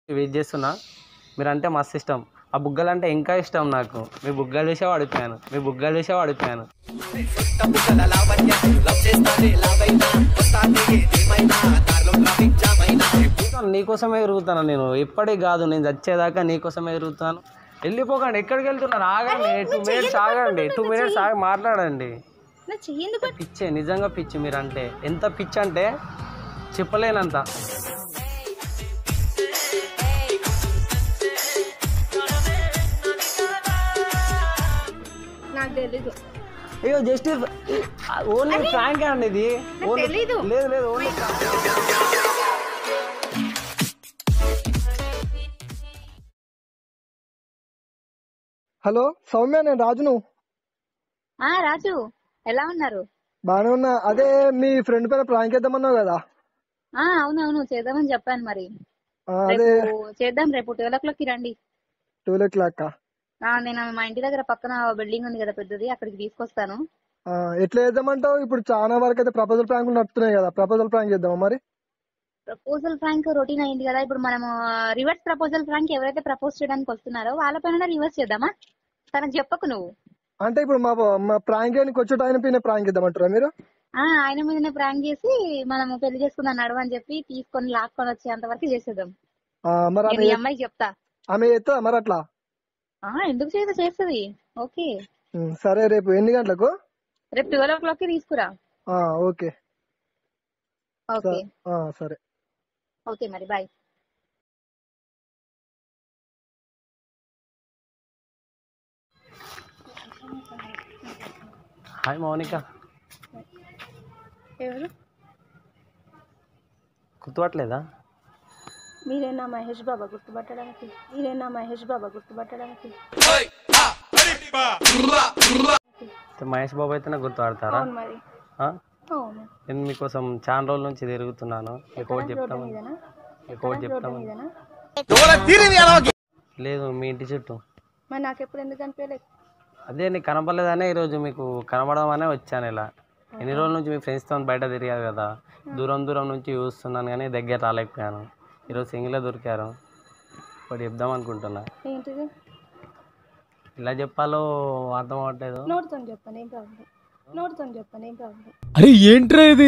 Wait చేస్తున్నా మీరంటే మస్తు ఇష్టం ఆ బుగ్గలు అంటే ఇంకా ఇష్టం నాకు మీ బుగ్గలు చూసే పడిపోయాను మీ బుగ్గలు చూసే పడిపోయాను నీకోసమే ఎరుగుతాను నేను ఎప్పటికి కాదు నేను చచ్చేదాకా నీకోసమే ఎరుగుతాను వెళ్ళిపోకండి ఎక్కడికి వెళ్తున్నారు ఆగండి టూ మినిట్స్ ఆగండి టూ మినిట్స్ ఆగి మాట్లాడండి నా చెయ్యి ఎందుకు పిచ్చే నిజంగా పిచ్చి మీరంటే ఎంత పిచ్చి అంటే చెప్పలేనంత నాకు తెలీదు అయ్యో జస్ట్ ఓన్లీ ఫ్రాంక్ అండి ఇది Only- తెలీదు. లేదు లేదు ఓన్లీ హలో సౌమ్య నేను రాజును ఆ రాజు ఎలా ఉన్నారు బానే ఉన్నా అదే మీ ఫ్రెండ్ పైన ప్రాంక్ చేద్దామన్నావు కదా ఆ అవునవును చేద్దామని చెప్పాను మరి ఆ, అదే రేపు చేద్దాం రేపు ట్వెల్వ్ ఓ క్లాక్ కి రండి టూ ఓ క్లాక్ ఆ, నేను మా ఇంటి దగ్గర పక్కన బిల్డింగ్ ఉంది కదా పెద్దది అక్కడికి తీసుకొస్తాను ఎట్లా చేద్దామంటావు ఇప్పుడు చాలా వరకు అయితే ప్రపోజల్ ప్రాంకులు నడుస్తున్నాయి కదా ప్రపోజల్ ప్రాంక్ చేద్దామా మరి ప్రపోజల్ ఫ్రాంక్ రొటీన్ అయింది కదా ఇప్పుడు మనము రివర్స్ ప్రపోజల్ ఫ్రాంక్ ఎవరైతే ప్రపోజ్ చేయడానికి వస్తున్నారో వాళ్ళ పైన రివర్స్ చేద్దామా తనకు చెప్పకు నువ్వు అంటే ఇప్పుడు మా మా ప్రాంక్ చేయడానికి వచ్చే ఆయన పైన ప్రాంక్ చేద్దామంటారా మీరు ఆ ఆయన మీదనే ప్రాంక్ చేసి మనము పెళ్లి చేసుకుందాం నడవ అని చెప్పి తీసుకొని లాక్కొని వచ్చేంత వరకు చేసేద్దాం ఆ, మరి నేను ఆమె ఈ అమ్మాయికి చెప్తా ఆమె చేస్తా మరి అట్లా ఆ ఎందుకు చేయదు చేస్తుంది ఓకే ఉమ్, సరే రేపు ఎన్ని గంటలకు రేపు ట్వెల్వ్ ఓ క్లాక్ కి తీసుకురా ఆ, ఓకే ఓకే ఆ, సరే ఓకే మరి బాయ్ హాయ్ మౌనిక ఎవరు గుర్తుపట్టలేదా మీరేనా మహేష్ బాబా గుర్తుపట్టడానికి మీరేనా మహేష్ బాబా గుర్తుపట్టడానికి అయితే మహేష్ బాబు అయితేనే గుర్తుపడతారా అవును మరి ఆ? అవును నేను మీకోసం చాలా రోజుల నుంచి తిరుగుతున్నాను మీకు ఒకటి చెప్తాము ఇదేనా మీకు ఒకటి చెప్తాము ఇదేనా లేదు మీ ఇంటి చుట్టూ మరి నాకు ఎప్పుడు ఎందుకు అనిపించలేదు అదే నీకు కనపడలేదనే ఈరోజు మీకు కనబడమనే వచ్చాను ఇలా ఎన్ని రోజుల నుంచి మీ ఫ్రెండ్స్తో బయట తిరిగారు కదా దూరం దూరం నుంచి చూస్తున్నాను కానీ దగ్గర రాలేకపోయాను ఈరోజు సింగిలే దొరికారు ఒకటి చెప్దాం అనుకుంటున్నా ఏంటిది ఇలా చెప్పాలో అర్థం అవ్వట్లేదు నోటితో చెప్పండి ఏం ప్రాబ్లం నోటితో చెప్పండి ఏం ప్రాబ్లం అరే ఏంట్రా ఇది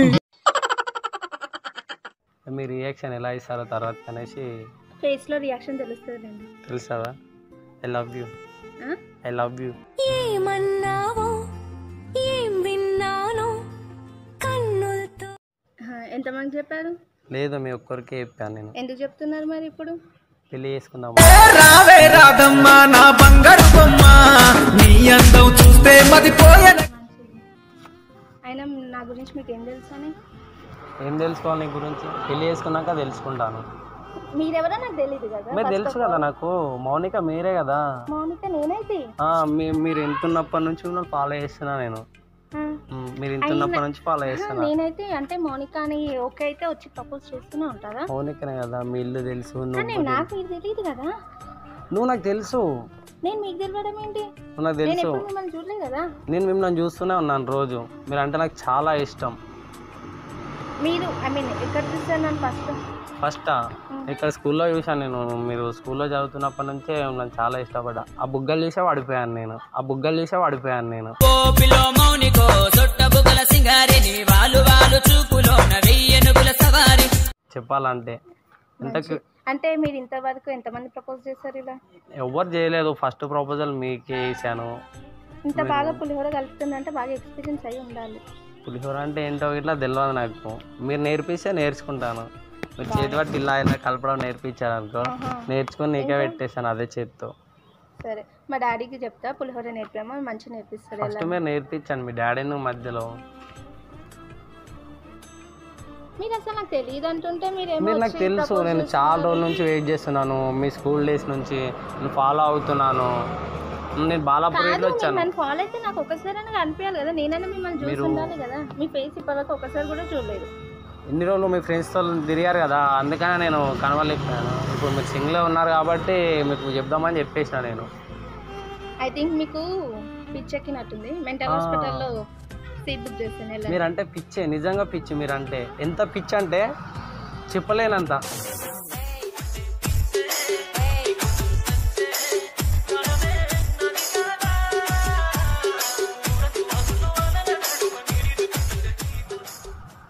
మీ రియాక్షన్ ఎలా ఇస్తారో తర్వాత అనేసి ఫేస్ లో రియాక్షన్ తెలుస్తుంది అండి తెలుసా I love you I love you ఏమన్నావో ఏం విన్నానో కన్నులతో ఎంతమంది చెప్పారు లేదు మీ ఒక్కరికే చెప్పాను నేను ఎందుకు చెప్తున్నారు మరి ఇప్పుడు పెళ్లి చేసుకుందాం రావే రాధమ్మ నా బంగారు బొమ్మ నీ అందం చూస్తే మదిపోయే అయినా నా గురించి మీకు ఏం తెలుసు అని ఏం తెలుసుకోవాలి నీ గురించి పెళ్లి చేసుకున్నాక తెలుసుకుంటాను మీరెవరో నాకు తెలియదు కదా మీరు తెలుసు కదా నాకు మౌనిక మీరే కదా మౌనిక నేనైతే ఆ, మీ- మీరు ఎంతున్నప్పటి నుంచి మిమ్మల్ని ఫాలో చేస్తున్నా నేను ఆ, మ్, మీరు ఇంతున్నప్పటి నుంచి ఫాలో చేస్తున్నా నేనైతే అంటే మౌనిక అని ఓకే అయితే వచ్చి ప్రపోజ్ చేస్తూనే ఉంటారా మౌనికనే కదా మీ ఇల్లు తెలుసు నువ్వు కానీ నాకు మీకు తెలియదు కదా నువ్వు నాకు తెలుసు నేను మీకు తెలియడం ఏంటి నువ్వు నాకు నేను తెలుసు ఎప్పుడు మిమ్మల్ని చూడలేదు కదా నేను మిమ్మల్ని చూస్తూనే ఉన్నాను రోజు మీరు అంటే నాకు చాలా ఇష్టం మీరు ఐ మీన్ ఎక్కడ చూసాను నన్ను ఫస్ట్ ఫస్ట్ ఇక్కడ స్కూల్లో చూసాను నేను మీరు స్కూల్లో చదువుతున్నప్పటి నుంచే మిమ్మల్ని చాలా ఇష్టపడ్డా ఆ బుగ్గలు చూసే పడిపోయాను నేను ఆ బుగ్గలు చూసే పడిపోయాను నేను కోపిలో మౌనికో సొట్ట బుగల సింగారిని వాలు వాలు చూపులోన వెయ్యనుగుల సవారి చెప్పాలంటే ఇంతకు అంటే మీరు ఇంతవరకు ఎంతమంది ప్రపోజ్ చేశారు ఇలా ఎవరు చేయలేదు ఫస్ట్ ప్రపోజల్ మీకే వేసాను ఇంత బాగా పులిహోర కలుపుతుందంటే బాగా ఎక్స్పీరియన్స్ అయి ఉండాలి పులిహోర అంటే ఏంటో ఇట్లా తెలియదు నాకు మీరు నేర్పిస్తే నేర్చుకుంటాను మీరు చేతి పట్టి ఇలా ఇలా కలపడం నేర్పించారు అనుకో నేర్చుకొని నీకే పెట్టేశాను అదే చేతితో సరే మా డాడీకి చెప్తా పులిహోర నేర్పామో మంచిగా నేర్పిస్తారు ఫస్ట్ ఎలా మీరు నేర్పించాను మీ డాడీని మధ్యలో మీరు అసలు నాకు తెలియదు అంటుంటే మీరేమో మీరు నాకు వచ్చి తెలుసు propose నేను చాలా రోజుల నుంచి వెయిట్ చేస్తున్నాను మీ స్కూల్ డేస్ నుంచి నేను ఫాలో అవుతున్నాను నేను బాలాపూర్ కాదు ఇట్లా వచ్చాను మిమ్మల్ని ఫాలో అయితే నాకు ఒకసారి కనిపించాలి కదా నేనైనా మిమ్మల్ని చూసి మీరు- ఉండాలి కదా మీ ఫేస్ ఇప్పటివరకు ఒకసారి కూడా చూడలేదు ఇన్ని రోజులు మీ ఫ్రెండ్స్తో తిరిగారు కదా అందుకనే నేను కనవలేకపోయాను ఇప్పుడు మీరు సింగిల్ ఉన్నారు కాబట్టి మీకు చెప్దామని చెప్పేసిన నేను ఐ థింక్ మీకు పిచ్చెక్కినట్టుంది మెంటల్ ఆ. హాస్పిటల్లో సీట్ బుక్ చేస్తాను వెళ్ళండి మీరంటే పిచ్చే నిజంగా పిచ్చి మీరంటే ఎంత పిచ్చి అంటే చెప్పలేనంత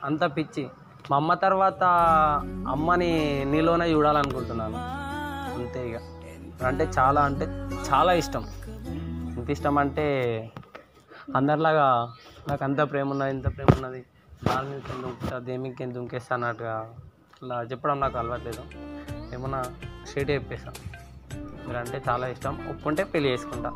అంత పిచ్చి మా అమ్మ తర్వాత అమ్మని నీలోనే చూడాలనుకుంటున్నాను అంతే ఇక అంటే చాలా అంటే చాలా ఇష్టం ఎంత ఇష్టం అంటే అందరిలాగా నాకు అంత ప్రేమ ఉన్నది ఇంత ప్రేమ ఉన్నది దాని మీద కింద దుంకుతా దేమికి కింద దుంకేస్తా అన్నట్టుగా అట్లా చెప్పడం నాకు అలవాట్లేదు ఏమన్నా స్ట్రేట్ చెప్పేసా మీరంటే చాలా ఇష్టం ఒప్పుకుంటే పెళ్లి చేసుకుంటా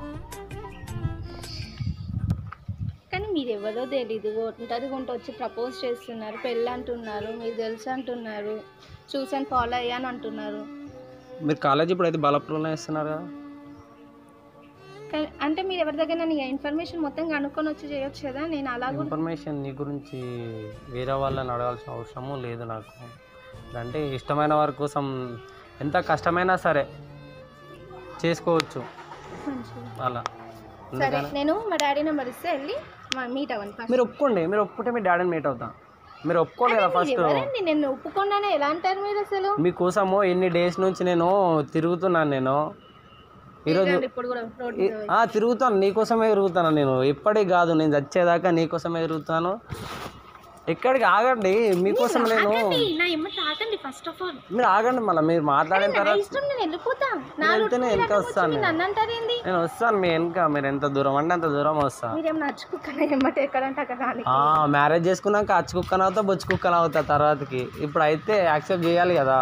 కానీ మీరు ఎవరో తెలీదు ఒంటరి గుంట వచ్చి ప్రపోజ్ చేస్తున్నారు పెళ్ళి అంటున్నారు మీరు తెలుసు అంటున్నారు చూసాను ఫాలో అయ్యాను అంటున్నారు మీరు కాలేజ్ ఇప్పుడు అయితే బలపూర్లో ఇస్తున్నారు కదా కానీ అంటే మీరు ఎవరి దగ్గర నన్ను ఇన్ఫర్మేషన్ మొత్తం కనుక్కొని వచ్చి చేయొచ్చు కదా నేను అలా కూడా ఇన్ఫర్మేషన్ నీ గురించి వేరే వాళ్ళని అడగాల్సిన అవసరము లేదు నాకు అంటే ఇష్టమైన వారి కోసం ఎంత కష్టమైనా సరే చేసుకోవచ్చు మంచిది. అలా సరే అందుకని నేను మా డాడీ నెంబర్ ఇస్తే వెళ్ళి మీట్ అవ్వండి ఫస్ట్ మీరు ఒప్పుకోండి మీరు ఒప్పుకుంటే మీ డాడీని మీట్ అవుతా మీరు ఒప్పుకోండి కదా ఫస్ట్ ఎవరండి నేను ఒప్పుకున్నానే ఎలా అంటారు మీరు అసలు మీకోసము ఎన్ని డేస్ నుంచి నేను తిరుగుతున్నాను నేను ఈరోజు తిరగండి ఇప్పుడు కూడా రోడ్ ఈ- ఆ, తిరుగుతాను నీకోసమే తిరుగుతాను నేను ఎప్పటికి కాదు నేను చచ్చేదాకా నీకోసమే తిరుగుతాను ఎక్కడికి ఆగండి మీకోసం నేను నా ఎమ్మటి ఆగండి ఫస్ట్ ఆఫ్ ఆల్ మీరు ఆగండి మళ్ళీ మీరు మాట్లాడిన నా తర్వాత ఇష్టం నేను వెళ్ళిపోతా నా నేను రూట్ వెళ్తేనే మీరు వెనక అడ్డం వచ్చి వస్తాను మీరు నేను. నన్ను అంటారు ఏంది నేను వస్తాను మీ వెనక మీరు ఎంత దూరం అంటే అంత దూరం వస్తా మీరేం నచ్చుకున్నా ఎమ్మటి ఎక్కడంటే అక్కడ రాని ఆ, మ్యారేజ్ చేసుకున్నాక అచ్చు కుక్కన అవుతా బొచ్చు కుక్కన అవుతా తర్వాతకి ఇప్పుడు అయితే యాక్సెప్ట్ చేయాలి కదా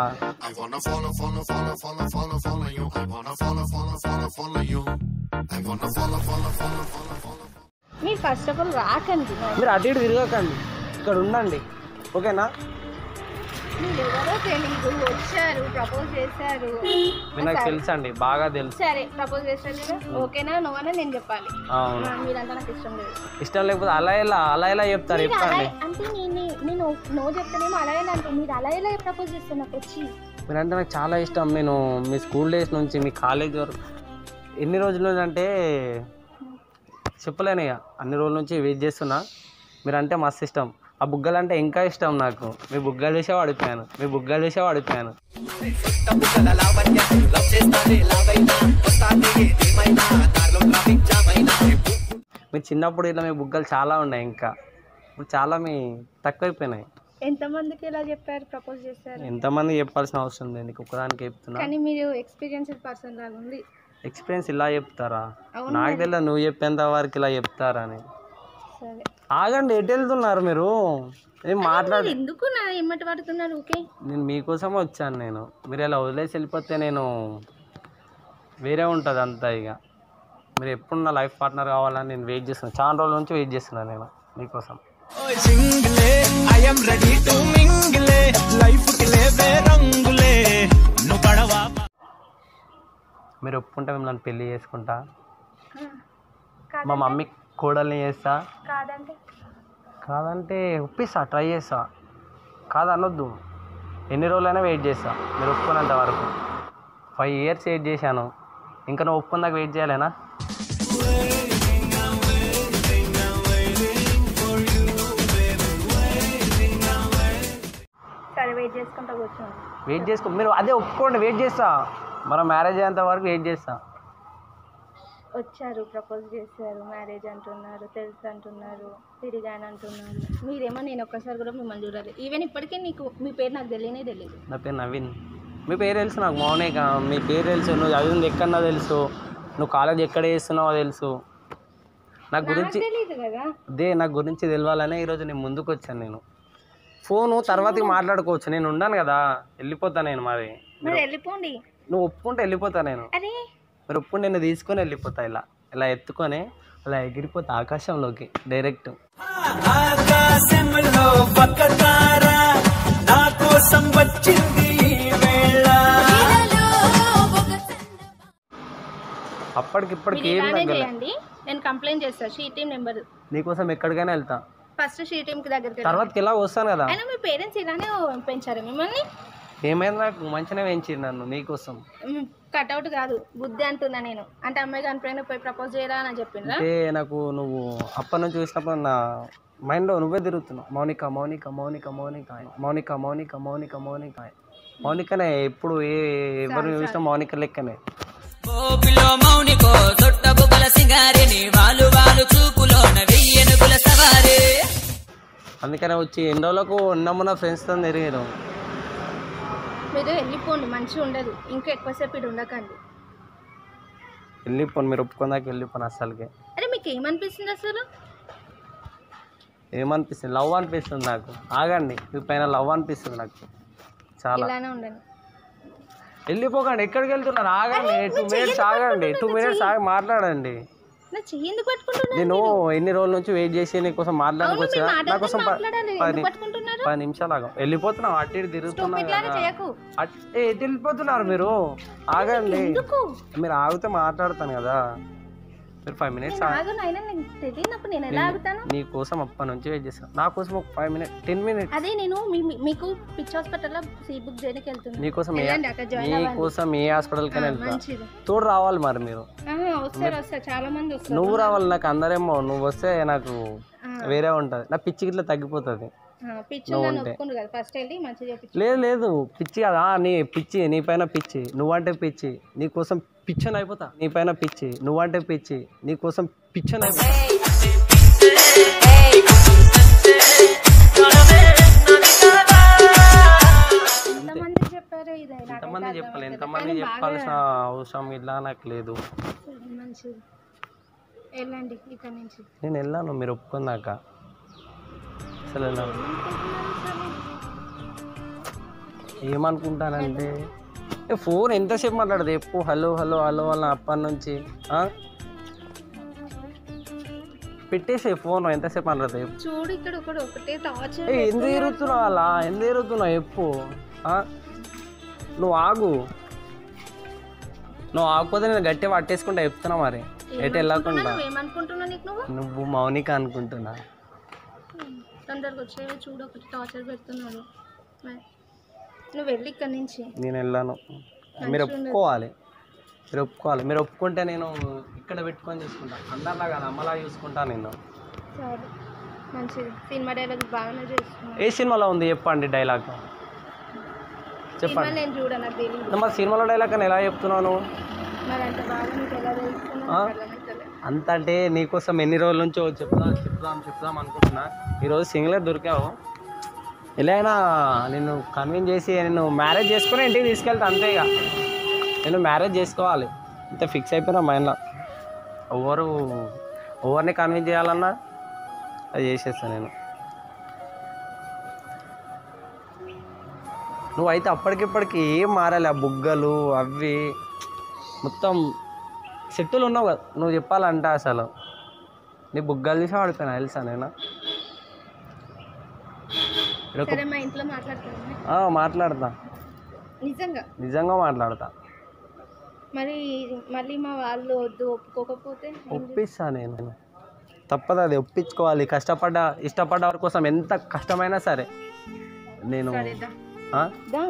మీరు ఫస్ట్ ఆఫ్ ఆల్ రాకండి నా- మీరు అటు ఇటు తిరగకండి ఇక్కడ ఉండండి ఓకేనా మీరు ఎవరో తెలీదు వచ్చారు ప్రపోజ్ చేశారు మీరు నాకు తెలుసు అండి బాగా తెలుసు సరే ప్రపోజ్ చేశారు కదా ఓకేనా నువ్వనే నేను చెప్పాలి అవును నా- మీరంతా నాకు ఇష్టం లేదు ఇష్టం లేకపోతే అలా ఎలా అలా ఎలా చెప్తారు మీరు అలా చెప్పండి అంటే నేను నేను నో చెప్తానేమో అలా ఎలా అంటే మీరు అలా ఎలా ప్రపోజ్ చేస్తారు నాకు వచ్చి మీరంటే నాకు చాలా ఇష్టం నేను మీ స్కూల్ డేస్ నుంచి మీ కాలేజ్ వరకు ఎన్ని రోజుల నుంచి అంటే చెప్పలేను ఇక అన్ని రోజుల నుంచి వెయిట్ చేస్తున్నా మీరంటే మస్తు ఇష్టం ఆ బుగ్గలు అంటే ఇంకా ఇష్టం నాకు మీ బుగ్గలు చూసే వాడిపోయాను మీ బుగ్గలు చూసే వాడిపోయాను మీ చిన్నప్పుడు ఇట్లా మీ బుగ్గలు చాలా ఉన్నాయి ఇంకా ఇప్పుడు చాలా మీ తక్కువైపోయినాయి ఎంతమందికి ఇలా చెప్పారు ప్రపోజ్ చేశారు ఎంతమంది చెప్పాల్సిన అవసరం లేదు నీకు ఒక్కదానికి చెప్తున్నా కానీ మీరు ఎక్స్పీరియన్స్డ్ పర్సన్ లాగా ఉంది ఎక్స్పీరియన్స్ ఇలా చెప్తారా అవును నాకు తెలియదు నువ్వు చెప్పేంత వరకు ఇలా చెప్తారా అని సరే ఆగండి ఎటు వెళ్తున్నారు మీరు ఏం మాట్లాడు మీరు ఎందుకు నా ఎమ్మటి పడుతున్నారు ఓకే నేను మీకోసం వచ్చాను నేను మీరు ఇలా వదిలేసి వెళ్ళిపోతే నేను వేరే ఉంటుంది అంతా ఇక మీరు ఎప్పుడు నా లైఫ్ పార్ట్నర్ కావాలని నేను వెయిట్ చేస్తున్నాను చాలా రోజుల నుంచి వెయిట్ చేస్తున్నాను నేను మీకోసం సింగిలే ఐఎమ్ రెడీ టు మింగిలే లైఫ్ కి లేవే రంగులే నువ్వు పడవా మీరు ఒప్పుకుంటే మిమ్మల్ని పెళ్లి చేసుకుంటా కాదు మా మమ్మీ కోడల్ని చేస్తా కాదంటే కాదంటే ఒప్పిస్తా ట్రై చేస్తా కాదు అనొద్దు ఎన్ని రోజులైనా వెయిట్ చేస్తా మీరు ఒప్పుకున్నంత వరకు ఫైవ్ ఇయర్స్ వెయిట్ చేశాను ఇంకా నువ్వు ఒప్పుకున్నాక వెయిట్ చేయాలేనా సరే వెయిట్ చేసుకుంటా కూర్చోండి వెయిట్ చేసుకో మీరు అదే ఒప్పుకోండి వెయిట్ చేస్తా మన మ్యారేజ్ అయ్యేంత వరకు వెయిట్ చేస్తా వచ్చారు ప్రపోజ్ చేశారు మ్యారేజ్ అంటున్నారు తెలుసు అంటున్నారు తిరిగాను అంటున్నారు మీరేమో నేను ఒక్కసారి కూడా మిమ్మల్ని చూడాలి ఈవెన్ ఇప్పటికే నీకు మీ పేరు నాకు తెలియనే తెలియదు నా పేరు నవీన్ మీ పేరు తెలుసు నాకు మౌనిక మీ పేరు తెలుసు నువ్వు చదివింది ఎక్కడన్నా తెలుసు నువ్వు కాలేజ్ ఎక్కడ చేస్తున్నావో తెలుసు నా నాకు గురించి తెలియదు కదా అదే నా గురించి తెలవాలనే ఈరోజు నేను ముందుకు వచ్చాను నేను ఫోను తర్వాతకి మాట్లాడుకోవచ్చు నేను ఉన్నాను కదా వెళ్ళిపోతా నేను మరి మరి వెళ్ళిపోండి నువ్వు ఒప్పుకుంటే వెళ్ళిపోతా నేను అరే మీరు ఒప్పుకుంటే నేను తీసుకొని వెళ్ళిపోతా ఇలా ఇలా ఎత్తుకొని అలా ఎగిరిపోతా ఆకాశంలోకి డైరెక్ట్ ఆకాశంలో ఒక తార నా కోసం వచ్చింది ఈ వేళ అప్పటికిప్పటికి మీరు ఏం ఇలానే తగ్గలే చేయండి నేను కంప్లైంట్ చేస్తాను షీ టీమ్ నెంబర్ నీకోసం ఎక్కడికైనా వెళ్తా ఫస్ట్ షీ టీమ్ కి దగ్గరికి వెళ్ళండి. తర్వాతకి ఇలా వస్తాను కదా అయినా మీ పేరెంట్స్ ఇలానే పెంచారు మిమ్మల్ని ఏమైనా నాకు మంచిగా పెంచింది నన్ను నీకోసం కట్అవుట్ కాదు బుద్ధి అంటున్నా నేను అంటే అమ్మాయి కనిపోయిన పోయి ప్రపోజ్ చేయరా అని చెప్పిండ్రా అంటే నాకు నువ్వు అప్పటి నుంచి చూసినప్పుడు నా మైండ్లో నువ్వే తిరుగుతున్నావు మౌనిక మౌనిక మౌనిక మౌనిక అని. మౌనిక మౌనిక మౌనిక మౌనిక అని. మౌనికనే ఎప్పుడు ఏ ఎవరు చూసినా మౌనిక లెక్కనే గోపిలో మౌనికో తొట్ట బుగ్గల సింగారిని వాలు వాలు చూపులోన వెయ్యనుగుల సవారి అందుకనే వచ్చి ఎన్ని రోజులకు ఉన్నమున్న ఫ్రెండ్స్తో తిరిగారు మీరు వెళ్ళిపోండి మంచిగా ఉండదు ఇంకా ఎక్కువసేపు ఇక్కడ ఉండకండి వెళ్ళిపోను మీరు ఒప్పుకుందాక వెళ్ళిపోను అసలుకి అరే మీకు ఏమనిపిస్తుంది అసలు ఏమనిపిస్తుంది లవ్ అనిపిస్తుంది నాకు ఆగండి మీ పైన లవ్ అనిపిస్తుంది నాకు చాలా ఇలానే ఉండండి వెళ్ళిపోకండి ఎక్కడికి వెళ్తున్నారు ఆగండి టూ మినిట్స్ ఆగండి టూ మినిట్స్ ఆగి మాట్లాడండి నా చెయ్యి ఎందుకు పట్టుకుంటున్నారు నేను ఎన్ని రోజుల నుంచి వెయిట్ చేసి నీకోసం మాట్లాడడానికి అవును, మీరు వచ్చా మాట్లాడితే నా కోసం ప- మాట్లాడాలి. పది ఎందుకు నిమి- పట్టుకుంటున్నారు? పది నిమిషాలు ఆగం వెళ్ళిపోతున్నాం అటు ఇటు తిరుగుతున్నాం ఇట్లానే కదా. చేయకు అట్- ఏ, ఎటు వెళ్ళిపోతున్నారు మీరు ఆగండి ఎందుకు మీరు ఆగితే మాట్లాడతాను కదా మీరు ఫైవ్ మినిట్స్ ఆగు నాయన నేను తెలియనప్పుడు నేను ఎలా ఆగుతాను నీ కోసం అప్పటి నుంచి వెయిట్ చేస్తాను నా కోసం ఒక ఫైవ్ మినిట్ టెన్ మినిట్స్ అదే నేను మీ- మీ- మీకు పిచ్ హాస్పిటల్లో సీ బుక్ చేయడానికి వెళ్తున్నాను నీకోసం ఏ వెళ్ళండి అక్కడ జాయిన్ నీ అవ్వండి కోసం ఏ హాస్పిటల్కైనా వెళ్తా మంచిది తోడు రావాలి మరి మీరు ఆహా, వస్తారు వస్తారు చాలా మంది వస్తారు నువ్వు రావాలి నాకు అందరేమో నువ్వు వస్తే నాకు ఆ. వేరే ఉంటుంది నా పిచ్చి గిట్ల తగ్గిపోతుంది పిచ్ నువ్వు ఉందని ఉంటే. ఒప్పుకుండ్రు కదా ఫస్ట్ వెళ్ళి మంచిగా చేపించు లేదు లేదు పిచ్చి కదా ఆ, నీ పిచ్చి నీ పైన పిచ్చి నువ్వంటే పిచ్చి నీ కోసం పిచ్చని అయిపోతా నీ పైన పిచ్చి నువ్వంటే పిచ్చి నీ కోసం పిచ్చని అయిపోతా ఎంతమంది చెప్పారు ఇది నాకైతే ఎంతమంది చెప్పాలి అర్థమవుతలేదు. ఎంతమంది కానీ బాగా చెప్పాల్సిన అవసరం ఇట్లా నాకు లేదు మంచిది వెళ్ళండి ఇక్కడ నుంచి నేను వెళ్ళాను మీరు ఒప్పుకున్నాక అసలు వెళ్ళాను ఏమనుకుంటానంటే ఏ ఫోన్ ఎంతసేపు మాట్లాడదు ఎప్పుడు హలో హలో హలో వాళ్ళ అప్పటి నుంచి ఆ? పెట్టేసే ఫోన్ ఎంతసేపు మాట్లాడదు చూడు ఇక్కడ ఒకడు ఒకటే టార్చర్ ఏ ఎందుకు ఎరుగుతున్నావు అలా ఎందుకు ఎరుగుతున్నావు ఎప్పు ఆ? నువ్వు ఆగు నువ్వు ఆగకపోతే నేను గట్టిగా పట్టేసుకుంటా చెప్తున్నా మరి ఎటు వెళ్ళకుండా ఏమనుకుంటున్నావు నీకు నువ్వు నువ్వు మౌనిక అనుకుంటున్నా తొందరగా వచ్చేవి చూడు ఒకటి టార్చర్ పెడుతున్నాడు మరి నువ్వు వెళ్ళి ఇక్కడ నుంచి నేను వెళ్ళాను మీరు ఒప్పుకోవాలి మీరు ఒప్పుకోవాలి మీరు ఒప్పుకుంటే నేను ఇక్కడ పెట్టుకొని చూసుకుంటా అందరిలా కాదు అమ్మలా చూసుకుంటా నేను సరే మంచిది సినిమా డైలాగ్ బాగానే చేస్తున్నాను ఏ సినిమాలో ఉంది చెప్పండి డైలాగ్ సినిమా చెప్పండి నేను చూడ నాకు తెలియదు మరి సినిమాలో డైలాగ్ అని ఎలా చెప్తున్నావు నువ్వు మరి అంత బాగా నీకు ఎలా తెలుస్తుందో ఆ? నాకు అర్థమవుతలే. అంత అంటే నీకోసం ఎన్ని రోజుల నుంచో చెప్దాం చెప్దాం చెప్దాం అనుకుంటున్నా ఈరోజు సింగిలే దొరికావు ఎలా అయినా నిన్ను కన్విన్స్ చేసి నేను మ్యారేజ్ చేసుకుని ఇంటికి తీసుకెళ్తా అంతే ఇక నేను మ్యారేజ్ చేసుకోవాలి అంతే ఫిక్స్ అయిపోయినా మైండ్లో ఎవరు ఎవరిని కన్విన్స్ చేయాలన్నా అది చేసేస్తాను నేను నువ్వైతే అప్పటికిప్పటికి ఏం మారాలి ఆ బుగ్గలు అవి మొత్తం సెట్టులు ఉన్నావు కదా నువ్వు చెప్పాలంటే అసలు నీ బుగ్గలు తీసి పడిపోయినా తెలుసా నేను ఈడ ఒక- సరే మా ఇంట్లో మాట్లాడుతున్నాను ఆ, మాట్లాడతా నిజంగా నిజంగా మాట్లాడతా మరి మళ్ళీ మా వాళ్ళు వద్దు ఒప్పుకోకపోతే ఒప్పిస్తా నేను తప్పదు అది ఒప్పించుకోవాలి కష్టపడ్డ ఇష్టపడ్డ వారి కోసం ఎంత కష్టమైనా సరే నేను సరేదా ఆ? దా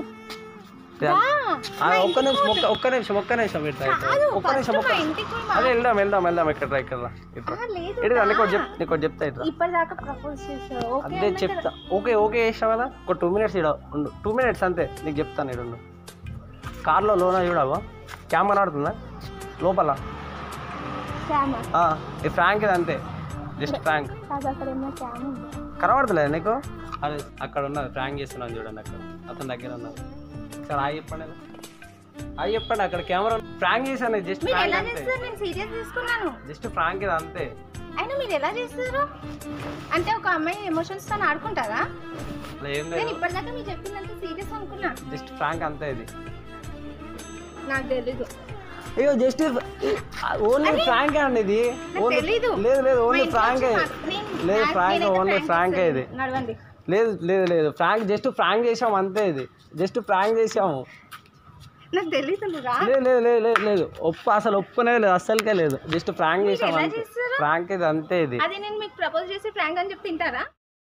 ఆ, ఒక్క నిమిషం ఒక్క ఒక్క నిమిషం ఒక్క నిమిషం ఇట్లా ఇట్లా. ఒక్క నిమిషం ఒక్క ఇంటికి పోయి అదే వెళ్దాం వెళ్దాం వెళ్దాం ఇక్కడ ఇక్కడ రా, ఇక్కడ రా. లేదు ఇటు రా, నీకు ఒకటి చెప్ నీకు ఒకటి చెప్తా ఇట్లా ఇప్పటిదాకా ప్రపోజ్ చేసావు ఓకే అదే చెప్తా ఓకే ఓకే చేసావు కదా ఒక టూ మినిట్స్ ఇడ ఉండు టూ మినిట్స్ అంతే నీకు చెప్తాను ఇడు ఉండు కార్లో లోన చూడవు కెమెరా ఆడుతుందా లోపల శ్యామ ఆ, ఈ ఫ్రాంక్ ఇది అంతే జస్ట్ ఫ్రాంక్ కాదు అక్కడ ఉన్న శ్యామ ఉంది కనబడతలేదు నీకు అదే అక్కడ ఉన్నది ఫ్రాంక్ చేస్తున్నాను చూడండి అక్కడ అతని దగ్గర ఉన్నది సార్ ఆగి చెప్పండి అది. ఆగి చెప్పండి అక్కడ కెమెరా ఫ్రాంక్ చేశాను జస్ట్ మీరు ఫ్రాంక్ ఎలా అంతే చేస్తారు నేను సీరియస్ తీసుకున్నాను జస్ట్ ఫ్రాంక్ ఇది అంతే అయినా మీరు ఎలా చేస్తారు అంటే ఒక అమ్మాయి ఎమోషన్స్ తో ఆడుకుంటారా అలా ఏం నేను లేదు ఇప్పటిదాకా మీరు చెప్పిందంత సీరియస్ అనుకున్నా జస్ట్ ఫ్రాంక్ అంతే ఇది నాకు తెలీదు అయ్యో జస్ట్ ఓన్లీ ఫ్రాంక్ అండి ఇది ఓన్లీ తెలీదు. లేదు లేదు ఓన్లీ మా ఇంట్లో ఫ్రాంక్ వచ్చి మా- నేను- లేదు నాకు- ఫ్రాంక్ నేనైతే ఓన్లీ prank ఫ్రాంక్ చేస్తాను. ఇది నడవండి లేదు లేదు లేదు ఫ్రాంక్ జస్ట్ ఫ్రాంక్ చేసాము అంతే ఇది జస్ట్ ఫ్రాంక్ చేసాము నాకు తెలీదు నువ్వు రా లేదు లేదు లేదు లేదు లేదు ఒప్పు అసలు ఒప్పుకునేది లేదు అస్సలకే లేదు జస్ట్ ఫ్రాంక్ చేసాము ఎలా అంతే చేస్తారు? ఫ్రాంక్ ఇది అంతే ఇది అదే నేను మీకు ప్రపోజ్ చేసి ప్రాంక్ అని చెప్పి తింటారా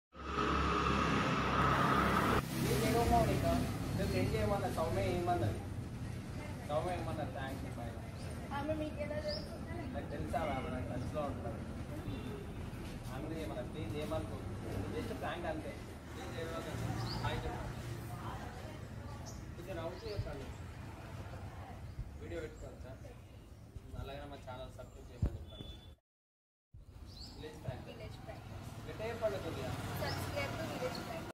ఆమె మీకు ఎలా తెలుసు? జస్ట్ ఫ్రాంక్ అంతే వీడియో పెట్టుకోవచ్చా